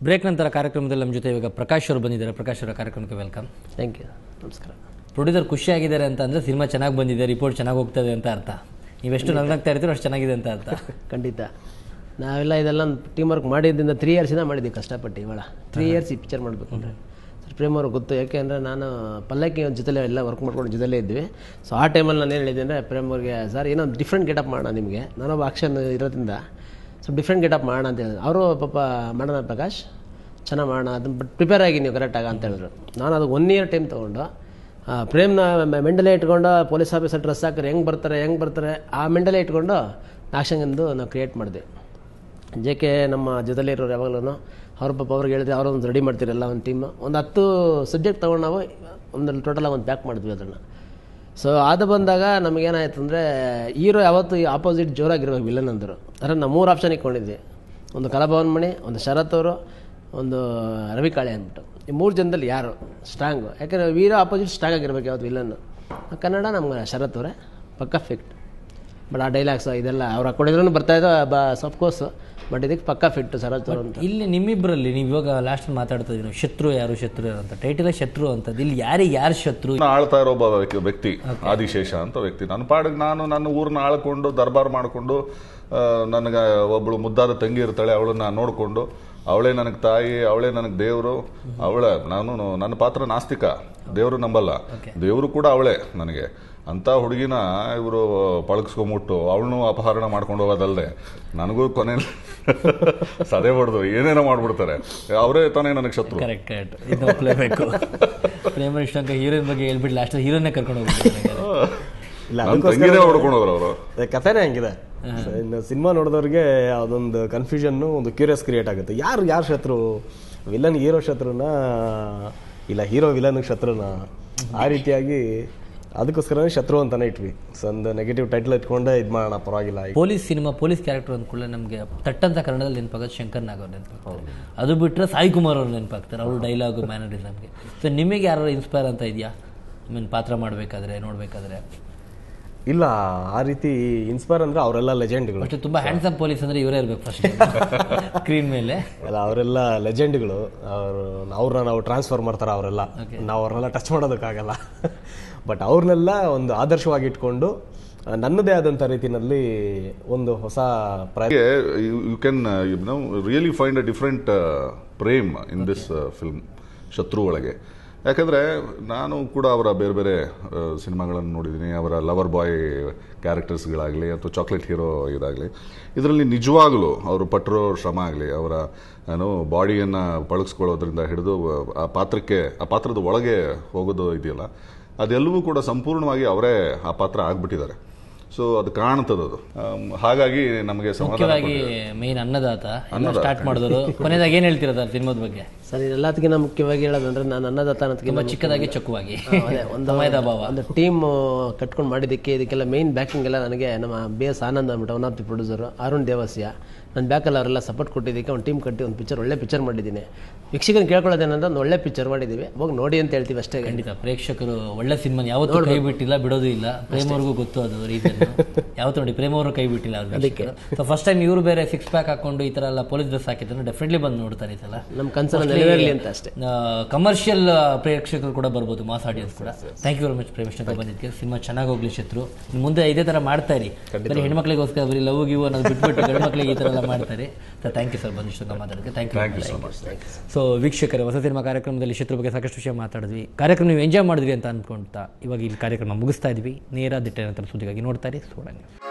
break ನಂತರ ಕಾರ್ಯಕ್ರಮದಲ್ಲಿ ನಮ್ಮ ಜೊತೆ ಇವಾಗ ಪ್ರಕಾಶ್ ಅವರು ಬಂದಿದ್ದಾರೆ ಪ್ರಕಾಶ್ ಅವರ ಕಾರ್ಯಕ್ರಮಕ್ಕೆ ವೆಲ್ಕಮ್ ಥ್ಯಾಂಕ್ ಯು ನಮಸ್ಕಾರ ಪ್ರೊಡ್ಯೂಸರ್ ಖುಷಿಯಾಗಿದ್ದಾರೆ ಅಂತ ಅಂದರೆ ಸಿನಿಮಾ ಚೆನ್ನಾಗಿ ಬಂದಿದೆ ರಿಪೋರ್ಟ್ ಚೆನ್ನಾಗಿ ಹೋಗ್ತದೆ ಅಂತ ಅರ್ಥ ನೀವೆಷ್ಟು ನಗ್ನಾಗ್ತಾ ಇರ್ತೀರೋ ಅಷ್ಟು ಚೆನ್ನಾಗಿದೆ ಅಂತ ಅರ್ಥ ಖಂಡಿತ ನಾವೆಲ್ಲ ಇದೆಲ್ಲ ಟೀಮ್ ವರ್ಕ್ ಮಾಡಿದ್ದರಿಂದ ತ್ರೀ ಇಯರ್ಸಿಂದ ಮಾಡಿದ್ದೀವಿ ಕಷ್ಟಪಟ್ಟು ಇವಾಗ ತ್ರೀ ಇಯರ್ಸ್ ಈ ಪಿಕ್ಚರ್ ಮಾಡಬೇಕು ಅಂದರೆ ಸರ್ ಪ್ರೇಮ್ ಅವ್ರಿಗೆ ಗೊತ್ತು ಯಾಕೆ ಅಂದರೆ ನಾನು ಪಲ್ಲಕ್ಕಿ ಜೊತೆಲೆ ಎಲ್ಲ ವರ್ಕ್ ಮಾಡ್ಕೊಂಡು ಜೊತೆಲೇ ಇದ್ವಿ ಸೊ ಆ ಟೈಮಲ್ಲಿ ನಾನು ಏನು ಹೇಳಿದ್ದೆ ಅಂದರೆ ಪ್ರೇಮ್ ಅವ್ರಿಗೆ ಸರ್ ಏನೋ ಡಿಫ್ರೆಂಟ್ ಗೆಟಪ್ ಮಾಡೋಣ ನಿಮಗೆ ನಾನೊಬ್ಬ ಆಕ್ಷನ್ ಇರೋದ್ರಿಂದ ಸ್ವಲ್ಪ ಡಿಫ್ರೆಂಟ್ ಗೆಟಪ್ ಮಾಡೋಣ ಅಂತ ಹೇಳಿದ್ರು ಅವರು ಪಾಪ ಮಾಡೋಣ ಪ್ರಕಾಶ್ ಚೆನ್ನಾಗಿ ಮಾಡೋಣ ಅದನ್ನ ಬಟ್ ಪ್ರಿಪೇರ್ ಆಗಿ ನೀವು ಕರೆಕ್ಟಾಗ ಅಂತ ಹೇಳಿದ್ರು ನಾನು ಅದು ಒನ್ ಇಯರ್ ಟೈಮ್ ತೊಗೊಂಡು ಆ, ಪ್ರೇಮ್ನ ಮೆಂಡಲೇ ಇಟ್ಕೊಂಡು ಪೊಲೀಸ್ ಆಫೀಸರ್ ಡ್ರೆಸ್ ಹಾಕಿದ್ರೆ ಹೆಂಗೆ ಬರ್ತಾರೆ ಹೆಂಗೆ ಬರ್ತಾರೆ ಆ ಮೆಂಡಲೇ ಇಟ್ಕೊಂಡು ಆಕ್ಷನ್ಗೆಂದು ನಾವು ಕ್ರಿಯೇಟ್ ಮಾಡಿದೆ ಜೆ ಕೆ ನಮ್ಮ ಜೊತೆಲೇ ಇರೋರು ಯಾವಾಗಲೂ ಅವ್ರ ಪಾಪ ಅವ್ರಿಗೆ ಹೇಳಿದ್ರೆ ಅವರೊಂದು ರೆಡಿ ಮಾಡ್ತಿರಲ್ಲ ಒಂದು ಟೀಮ್ ಒಂದು ಹತ್ತು ಸಬ್ಜೆಕ್ಟ್ ತೊಗೊಂಡು ನಾವು ಒಂದು ಟೋಟಲಾಗಿ ಒಂದು ಪ್ಯಾಕ್ ಮಾಡಿದ್ವಿ ಅದನ್ನು ಸೊ ಅದು ಬಂದಾಗ ನಮಗೇನಾಯ್ತು ಅಂದರೆ ಹೀರೋ ಯಾವತ್ತು ಆಪೋಸಿಟ್ ಜೋರಾಗಿರ್ಬೇಕು ವಿಲನ್ ಅಂದರು ಅಂದರೆ ನಾವು ಮೂರು ಆಪ್ಷನ್ ಇಟ್ಕೊಂಡಿದ್ವಿ ಒಂದು ಕಲಾಭವನ್ ಮಣಿ ಒಂದು ಶರತ್ ಅವರು ಒಂದು ರವಿ ಕಾಳೆ ಅಂದ್ಬಿಟ್ಟು ಈ ಮೂರು ಜನದಲ್ಲಿ ಯಾರು ಸ್ಟ್ರಾಂಗು ಯಾಕಂದರೆ ವೀರ ಆಪೋಸಿಟ್ ಸ್ಟ್ರಾಂಗ್ ಆಗಿರ್ಬೇಕು ಯಾವತ್ತು ವಿಲನ್ನು ಕನ್ನಡ ನಮ್ಗೆ ಶರತ್ ಅವರೇ ಪಕ್ಕ ಫಿಟ್ ಬಟ್ ಆ ಡೈಲಾಗ್ಸ್ ಇದೆಲ್ಲ ಅವ್ರು ಹಾಕೊಂಡಿದ್ರು ಬರ್ತಾ ಇದ್ದೋ ಬ ಕೋರ್ಸ್ ಬಟ್ ಇದಕ್ಕೆ ಪಕ್ಕ ಫಿಟ್ ಶರತ್ ಅವರು ಅಂತ ಇಲ್ಲಿ ನಿಮ್ಮಿಬ್ಬರಲ್ಲಿ ನೀವು ಇವಾಗ ಲಾಸ್ಟ್ ಮಾತಾಡ್ತಾ ಇದ್ದೀವಿ ಶತ್ರು ಯಾರು ಶತ್ರು ಯಾರು ಅಂತ ಟೈಟಲೇ ಶತ್ರು ಅಂತದ್ದು ಇಲ್ಲಿ ಯಾರಿಗೆ ಯಾರು ಶತ್ರು ನಾನು ಆಳ್ತಾ ಇರೋ ಒಬ್ಬ ವ್ಯಕ್ತಿ- ವ್ಯಕ್ತಿ ಆದಿಶೇಷ ಅಂತ ವ್ಯಕ್ತಿ ನನ್ನ ಪಾಡಿಗೆ ನಾನು ನನ್ನ ಊರನ್ನ ಆಳ್ಕೊಂಡು ದರ್ಬಾರ್ ಮಾಡಿಕೊಂಡು ನನಗೆ ಒಬ್ಬಳು ಮುದ್ದಾದ ತಂಗಿ ಇರ್ತಾಳೆ ಅವಳನ್ನ ನೋಡಿಕೊಂಡು ಅವಳೇ ನನಗೆ ತಾಯಿ ಅವಳೇ ನನಗೆ ದೇವರು ಅವಳ ನಾನು ನನ್ನ ಪಾತ್ರ ನಾಸ್ತಿಕ ದೇವರು ನಂಬಲ್ಲ ದೇವರು ಕೂಡ ಅವಳೇ ನನಗೆ ಅಂತ ಹುಡುಗಿನ ಇವರು ಪಳಗಿಸ್ಕೊಂಬಿಟ್ಟು ಅವಳನ್ನು ಅಪಹರಣ ಮಾಡ್ಕೊಂಡು ಹೋಗೋದಲ್ಲದೆ ನನಗೂ ಕೊನೆ ಸದೆ ಹೊಡೆದು ಏನೇನೋ ಮಾಡ್ಬಿಡ್ತಾರೆ ಅವರೇ ತಾನೇ ನನಗೆ ಶತ್ರು ಕರೆಕ್ಟ್ ಕರೆಕ್ಟ್ ಇದು ಒಪ್ಲೇಬೇಕು ಪ್ರೇಮ ಇಷ್ಟಂಕ ಹೀರೋಯಿನ್ ಬಗ್ಗೆ ಹೇಳ್ಬಿಟ್ಟು ಲಾಸ್ಟ್ ಹೀರೋನೇ ಕರ್ಕೊಂಡು ಹೋಗ್ಬಿಡ್ತಾರೆ ಇಲ್ಲ ನನ್ನ ಅದಕ್ಕೋಸ್ಕರ ತಂಗಿನೇ ಹೊಡ್ಕೊಂಡು ಹೋದ್ರು ಅವರು ಅದೇ ಕಥೆನೇ ಹಂಗಿದೆ So, ಇನ್ನು ಸಿನಿಮಾ ನೋಡಿದವ್ರಿಗೆ ಅದೊಂದು ಕನ್ಫ್ಯೂಷನ್ನು ಒಂದು ಕ್ಯೂರಿಯಸ್ ಕ್ರಿಯೇಟ್ ಆಗುತ್ತೆ ಯಾರು ಯಾರು ಶತ್ರು ವಿಲನ್ ಹೀರೋ ಶತ್ರುನ ಇಲ್ಲ ಹೀರೋ ವಿಲನ್ ಶತ್ರುನ ಆ ರೀತಿಯಾಗಿ ಅದಕ್ಕೋಸ್ಕರನೇ ಶತ್ರು ಅಂತಾನೆ ಇಟ್ವಿ ಸೊ ಒಂದು ನೆಗೆಟಿವ್ ಟೈಟಲ್ ಇಟ್ಕೊಂಡೆ ಇದು ಮಾಡೋಣ ಪರವಾಗಿಲ್ಲ ಪೊಲೀಸ್ ಸಿನಿಮಾ ಪೊಲೀಸ್ ಕ್ಯಾರೆಕ್ಟರ್ ಅಂದ್ಕೊಳ್ಳೆ ನಮಗೆ ತಟ್ಟಂತ ಕನ್ನಡದಲ್ಲಿ ನೆನಪಾಗೋದು ಶಂಕರ್ ನಾಗ್ ಅವ್ರು ನೆನಪಾಗ್ತಾರೆ ಅದು ಬಿಟ್ಟರೆ ಸಾಯಿ ಕುಮಾರ್ ಅವ್ರು ನೆನಪಾಗ್ತಾರೆ ಅವ್ರ ಡೈಲಾಗು ಮ್ಯಾನರಿಸಮ್ಗೆ ಸೊ ನಿಮಗೆ ಯಾರು ಇನ್ಸ್ಪೈರ್ ಅಂತ ಇದೆಯಾ ಐ ಮೀನ್ ಪಾತ್ರ ಮಾಡಬೇಕಾದ್ರೆ ನೋಡಬೇಕಾದ್ರೆ ಇಲ್ಲ ಆ ರೀತಿ ಇನ್ಸ್ಪೈರ್ ಅಂದ್ರೆ ಅವರೆಲ್ಲ ಲೆಜೆಂಡ್ಗಳು ಅಷ್ಟು ತುಂಬ ಹ್ಯಾಂಡ್ಸಮ್ ಪೊಲೀಸ್ ಅಂದರೆ ಇವರೇ ಇರಬೇಕು ಫಸ್ಟ್ ಸ್ಕ್ರೀನ್ ಮೇಲೆ ಅಲ್ಲ ಅವರೆಲ್ಲ ಲೆಜೆಂಡ್ಗಳು ಅವರು ಅವ್ರನ್ನ ನಾವು ಟ್ರಾನ್ಸ್ಫರ್ ಮಾಡ್ತಾರೆ ಅವರೆಲ್ಲ ನಾವು ಅವ್ರನ್ನೆಲ್ಲ ಟಚ್ ಮಾಡೋದಕ್ಕಾಗಲ್ಲ ಬಟ್ ಅವ್ರನ್ನೆಲ್ಲ ಒಂದು ಆದರ್ಶವಾಗಿ ಇಟ್ಕೊಂಡು ಆ, ನನ್ನದೇ ಆದಂಥ ರೀತಿನಲ್ಲಿ ಒಂದು ಹೊಸ ಪ್ರಯತ್ನ you can you know really find a different frame in this film Shatru ಒಳಗೆ ಯಾಕಂದರೆ ನಾನು ಕೂಡ ಅವರ ಬೇರೆ ಬೇರೆ ಸಿನಿಮಾಗಳನ್ನು ನೋಡಿದ್ದೀನಿ ಅವರ ಲವರ್ ಬಾಯ್ ಕ್ಯಾರೆಕ್ಟರ್ಸ್ಗಳಾಗಲಿ ಅಥವಾ ಚಾಕ್ಲೇಟ್ ಹೀರೋ ಇದಾಗಲಿ ಇದರಲ್ಲಿ ನಿಜವಾಗಲೂ ಅವರು ಪಟ್ಟಿರೋ ಶ್ರಮ ಆಗಲಿ ಅವರ ಏನು ಬಾಡಿಯನ್ನು ಪಳಗಿಸ್ಕೊಳ್ಳೋದ್ರಿಂದ ಹಿಡಿದು ಆ ಪಾತ್ರಕ್ಕೆ ಆ ಪಾತ್ರದ ಒಳಗೆ ಹೋಗೋದು ಇದೆಯಲ್ಲ ಅದೆಲ್ಲವೂ ಕೂಡ ಸಂಪೂರ್ಣವಾಗಿ ಅವರೇ ಆ ಪಾತ್ರ ಆಗ್ಬಿಟ್ಟಿದ್ದಾರೆ ಸೊ ಅದು ಕಾಣ್ತದೆ ಅದು ಆಮ್, ಹಾಗಾಗಿ ನಮಗೆ ಸಮಾಧಾನ ಮುಖ್ಯವಾಗಿ ಮೇನ್ ಅನ್ನದಾತ ಸ್ಟಾರ್ಟ್ ಮಾಡಿದ್ರು ಕೊನೆಯದಾಗಿ ಏನು ಹೇಳ್ತೀರಾ ಸರ್ ಸಿನಿಮಾದ ಬಗ್ಗೆ ಸರ್ ಎಲ್ಲದಕ್ಕಿಂತ ಮುಖ್ಯವಾಗಿ ಹೇಳೋದಂದ್ರೆ ನಾನು ಅನ್ನದಾತ ಅನ್ನೋದಕ್ಕಿಂತ ತುಂಬ ಚಿಕ್ಕದಾಗಿ ಚೊಕ್ಕವಾಗಿ ಅದೇ ಒಂದು ಸಮಯದ ಅಭಾವ ಒಂದು ಟೀಮ್ ಕಟ್ಕೊಂಡು ಮಾಡಿದ್ದಕ್ಕೆ ಇದಕ್ಕೆಲ್ಲ ಮೇನ್ ಬ್ಯಾಕಿಂಗ್ ಎಲ್ಲ ನನಗೆ ನಮ್ಮ ಬಿ ಎಸ್ ಆನಂದ್ ಅಂದ್ಬಿಟ್ಟು one of the producer Arun Devasya ನನ್ನ ಬ್ಯಾಕಲ್ಲಿ ಅವರೆಲ್ಲ ಸಪೋರ್ಟ್ ಕೊಟ್ಟಿದ್ದಕ್ಕೆ ಒಂದು ಟೀಮ್ ಕಟ್ಟಿ ಒಂದು ಪಿಕ್ಚರ್ ಒಳ್ಳೆ ಪಿಕ್ಚರ್ ಮಾಡಿದ್ದೀನಿ ವೀಕ್ಷಕನ ಕೇಳ್ಕೊಳ್ಳೋದೇನಂದ್ರೆ ಒಂದು ಒಳ್ಳೆ ಪಿಕ್ಚರ್ ಮಾಡಿದ್ದೀವಿ ಹೋಗಿ ನೋಡಿ ಅಂತ ಹೇಳ್ತೀವಿ ಅಷ್ಟೇ ಖಂಡಿತ ಪ್ರೇಕ್ಷಕರು ಒಳ್ಳೆ ಸಿನಿಮಾ ಯಾವತ್ತೂ ಕೈ ಬಿಟ್ಟಿಲ್ಲ ಬಿಡೋದು ಇಲ್ಲ ಪ್ರೇಮವ್ರಿಗೂ ಗೊತ್ತು ಅದು ರೀಸನ್ ಯಾವತ್ತು ನೋಡಿ ಪ್ರೇಮವ್ರು ಕೈ ಬಿಟ್ಟಿಲ್ಲ ಅದಕ್ಕೆ ಸೊ ಫಸ್ಟ್ ಟೈಮ್ ಇವರು ಬೇರೆ ಸಿಕ್ಸ್ ಪ್ಯಾಕ್ ಹಾಕೊಂಡು ಈ ತರ ಎಲ್ಲ ಪೊಲೀಸ್ ಡ್ರೆಸ್ ಹಾಕಿದ್ರೆ ಡೆಫಿನೆಟ್ಲಿ ಬಂದು ನೋಡ್ತಾರೆ ಈ ಸಲ ನಮ್ಮ ಕನ್ಸಲ್ಲಿ ನೆರವೇರಲಿ ಅಂತ ಅಷ್ಟೇ ಕಮರ್ಷಿಯಲ್ ಪ್ರೇಕ್ಷಕರು ಕೂಡ ಬರ್ಬೋದು ಮಾಸ್ ಆಡಿಯನ್ಸ್ ಕೂಡ ಥ್ಯಾಂಕ್ ಯು ವೆರಿ ಮಚ್ ಪ್ರೇಮಿಷ್ಣ ಬಂದಿದ್ದಕ್ಕೆ ಸಿನಿಮಾ ಚೆನ್ನಾಗಿ ಹೋಗ್ಲಿ ಶತ್ರು ಇನ್ನು ಮುಂದೆ ಇದೇ ತರ ಮಾಡ್ತಾ ಇರಿ ಬರೀ ಹೆಣ್ಮಕ್ಳಿಗೋಸ್ಕರ ಬರೀ ಲವ್ ಗಿವ್ ಅನ್ನೋದು ಬಿಟ್ಬಿಟ್ಟು ಗಂಡು ಮಕ್ಳಿಗೆ ಈ ತರ ಎಲ್ಲ ಮಾಡ್ತಾರೆ ಸರ್ ಥ್ಯಾಂಕ್ ಯು ಸರ್ ಬಂದಿಷ್ಟು ಮಾತಾಡೋದಕ್ಕೆ thank thank you you so much so ವೀಕ್ಷಕರೇ ಹೊಸ ಸಿನಿಮಾ ಕಾರ್ಯಕ್ರಮದಲ್ಲಿ ಶತ್ರು ಬಗ್ಗೆ ಸಾಕಷ್ಟು ವಿಷಯ ಮಾತಾಡಿದ್ವಿ ಕಾರ್ಯಕ್ರಮ ನೀವು ಎಂಜಾಯ್ ಮಾಡಿದ್ವಿ ಅಂತ ಅಂದ್ಕೊಂತ ಇವಾಗ ಇಲ್ಲಿ ಕಾರ್ಯಕ್ರಮ ಮುಗಿಸ್ತಾ ಇದ್ವಿ ನೇರ ದಿಟ್ಟ ನಂತರ ಸುದ್ದಿಗಾಗಿ ನೋಡ್ತಾ ಇರಿ ಸೋಡಂಗ್